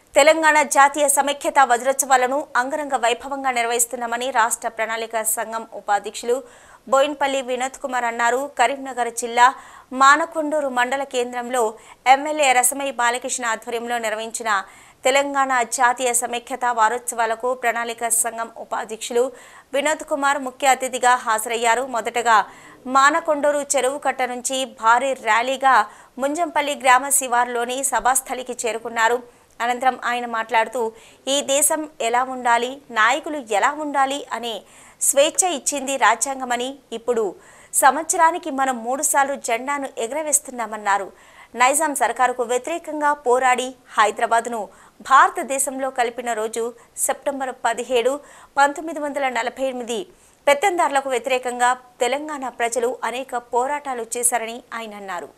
తెలంగాణ జాతీయ సమైక్యత వజ్రోత్సవాలను అంగరంగ వైభవంగా నిర్వహిస్తున్నామని రాష్ట్ర ప్రణాళిక సంఘం ఉపాధ్యక్షులు బోయిన్పల్లి వినోద్ కుమార్ అన్నారు కరీంనగర్ జిల్లా మానకొండూరు మండల కేంద్రంలో ఎమ్మెల్యే రసమై బాలకృష్ణ ఆధ్వర్యంలో నిర్వహించిన తెలంగాణ జాతీయ సమైక్యత వారోత్సవాలకు ప్రణాళిక సంఘం ఉపాధ్యక్షులు వినోద్ కుమార్ ముఖ్య అతిథిగా హాజరయ్యారు మొదటగా మానకొండూరు చెరువు కట్ట నుంచి భారీ ర్యాలీగా ముంజంపల్లి గ్రామ శివారులోని సభాస్థలికి చేరుకున్నారు అనంతరం ఆయన మాట్లాడుతూ ఈ దేశం ఎలా ఉండాలి నాయకులు ఎలా ఉండాలి అనే స్వేచ్ఛ ఇచ్చింది రాజ్యాంగమని ఇప్పుడు సంవత్సరానికి మనం మూడుసార్లు జెండాను ఎగరవేస్తున్నామన్నారు నైజాం సర్కారుకు వ్యతిరేకంగా పోరాడి హైదరాబాద్ను భారతదేశంలో కలిపిన రోజు సెప్టెంబర్ పదిహేడు పంతొమ్మిది వందల నలభై ఎనిమిది పెత్తందారులకు వ్యతిరేకంగా తెలంగాణ ప్రజలు అనేక పోరాటాలు చేశారని ఆయన అన్నారు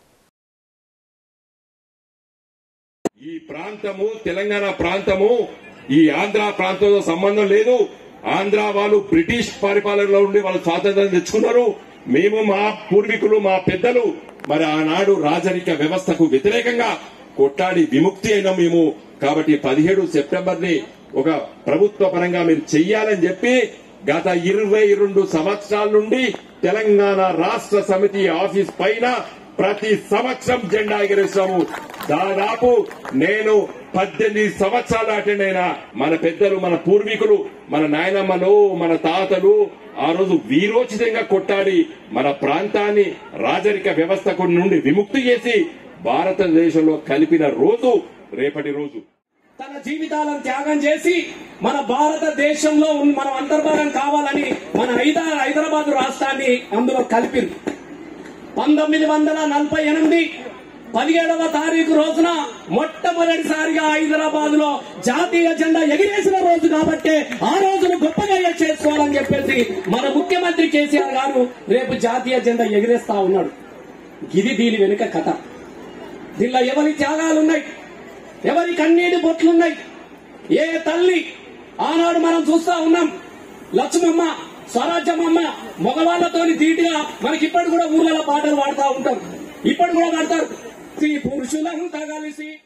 ఈ ప్రాంతము తెలంగాణ ప్రాంతము ఈ ఆంధ్ర ప్రాంతంతో సంబంధం లేదు ఆంధ్ర వాళ్ళు బ్రిటిష్ పరిపాలనలో ఉండి వాళ్ళు స్వాతంత్రం తెచ్చుకున్నారు మేము మా పూర్వీకులు మా పెద్దలు మరి ఆనాడు రాజరిక వ్యవస్థకు వ్యతిరేకంగా కొట్టాడి విముక్తి అయిన మేము కాబట్టి పదిహేడు సెప్టెంబర్ ని ఒక ప్రభుత్వ పరంగా మీరు చెయ్యాలని చెప్పి గత ఇరవై రెండు సంవత్సరాల నుండి తెలంగాణ రాష్ట్ర సమితి ఆఫీస్ పైన ప్రతి సంవత్సరం జెండా ఎగరేస్తాము దాదాపు నేను పద్దెనిమిది సంవత్సరాలు అటెండ్ అయినా మన పెద్దలు మన పూర్వీకులు మన నాయనమ్మలు మన తాతలు ఆ రోజు వీరోచితంగా కొట్టాడి మన ప్రాంతాన్ని రాజరిక వ్యవస్థకు నుండి విముక్తి చేసి భారతదేశంలో కలిపిన రోజు రేపటి రోజు తన జీవితాలను త్యాగం చేసి మన భారతదేశంలో ఉన్న- మనం అంతర్భాగం కావాలని మన హైదా హైదరాబాద్ రాష్ట్రాన్ని అందులో కలిపింది పంతొమ్మిది వందల నలభై ఎనిమిది పదిహేడవ తారీఖు రోజున మొట్టమొదటిసారిగా హైదరాబాద్ లో జాతీయ జెండా ఎగిరేసిన రోజు కాబట్టి ఆ రోజును గొప్పగా చేసుకోవాలని చెప్పేసి మన ముఖ్యమంత్రి కేసీఆర్ గారు రేపు జాతీయ జెండా ఎగిరేస్తా ఉన్నాడు ఇది దీని వెనుక కథ దీనిలో ఎవరి త్యాగాలున్నాయి ఎవరి కన్నీటి బొట్లున్నాయి ఏ తల్లి ఆనాడు మనం చూస్తా ఉన్నాం లక్ష్మమ్మ స్వరాజ్యమమ్మ మగవాళ్లతోని ధీటుగా మనకి ఇప్పటి కూడా ఊర్లలో పాటలు పాడుతూ ఉంటాం ఇప్పటి కూడా పాడతారు స్త్రీ పురుషులంతా కలిసి